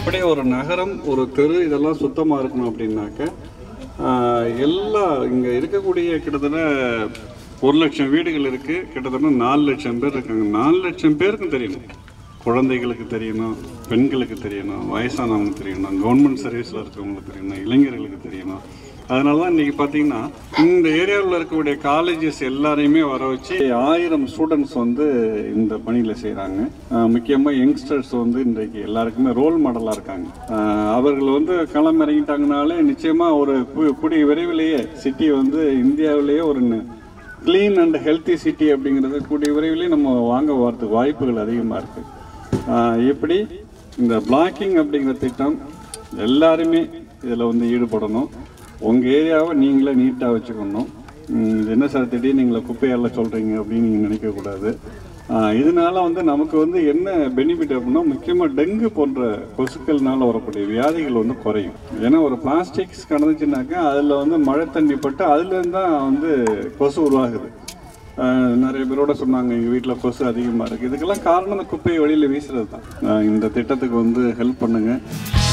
அப்படியே ஒரு நகரம் ஒரு தெரு இதெல்லாம் சுத்தமாக இருக்கணும் அப்படின்னாக்க ஆஹ், எல்லா இங்கே இருக்கக்கூடிய கிட்டத்தட்ட ஒரு லட்சம் வீடுகள் இருக்குது கிட்டத்தட்ட நாலு லட்சம் பேர் இருக்காங்க நாலு லட்சம் பேருக்கும் தெரியணும் குழந்தைகளுக்கு தெரியணும் பெண்களுக்கு தெரியணும் வயசானவங்க தெரியணும் கவர்மெண்ட் சர்வீஸில் இருக்கவங்களுக்கு தெரியணும் இளைஞர்களுக்கு தெரியணும் அதனால தான் இன்றைக்கி பார்த்தீங்கன்னா இந்த ஏரியாவில் இருக்கக்கூடிய காலேஜஸ் எல்லாரையுமே வர வச்சு ஆயிரம் ஸ்டூடெண்ட்ஸ் வந்து இந்த பணியில் செய்கிறாங்க முக்கியமாக யங்ஸ்டர்ஸ் வந்து இன்றைக்கு எல்லாருக்குமே ரோல் மாடலாக இருக்காங்க ஆஹ் அவர்கள் வந்து களம் இறங்கிட்டாங்கனாலே நிச்சயமாக ஒரு கு- கூடிய விரைவிலேயே சிட்டி வந்து இந்தியாவிலேயே ஒரு க்ளீன் அண்ட் ஹெல்த்தி சிட்டி அப்படிங்கிறது கூடிய விரைவிலேயே நம்ம வாங்க வரதுக்கு வாய்ப்புகள் அதிகமாக இருக்குது எப்படி இந்த பிளாக்கிங் அப்படிங்கிற திட்டம் எல்லாருமே இதில் வந்து ஈடுபடணும் உங்கள் ஏரியாவை நீங்களே நீட்டாக வச்சுக்கணும் ம், இது என்ன சார் திடீர்னு நீங்கள குப்பையெல்லாம் சொல்கிறீங்க அப்படின்னு நீங்கள் நினைக்கக்கூடாது ஆஹ் இதனால வந்து நமக்கு வந்து என்ன பெனிஃபிட் அப்படின்னா முக்கியமாக டெங்கு போன்ற கொசுக்கள்னால வரக்கூடிய வியாதிகள் வந்து குறையும் ஏன்னா ஒரு பிளாஸ்டிக்ஸ் கடந்துச்சுனாக்கா அதில் வந்து மழை தண்ணி பட்டு அதுலேருந்து தான் வந்து கொசு உருவாகுது ஆஹ் நிறைய பேரோட சொன்னாங்க எங்கள் வீட்டில் கொசு அதிகமாக இருக்குது இதுக்கெல்லாம் காரணம் இந்த குப்பையை வெளியில் வீசுறது தான் ஆஹ் இந்த திட்டத்துக்கு வந்து ஹெல்ப் பண்ணுங்கள்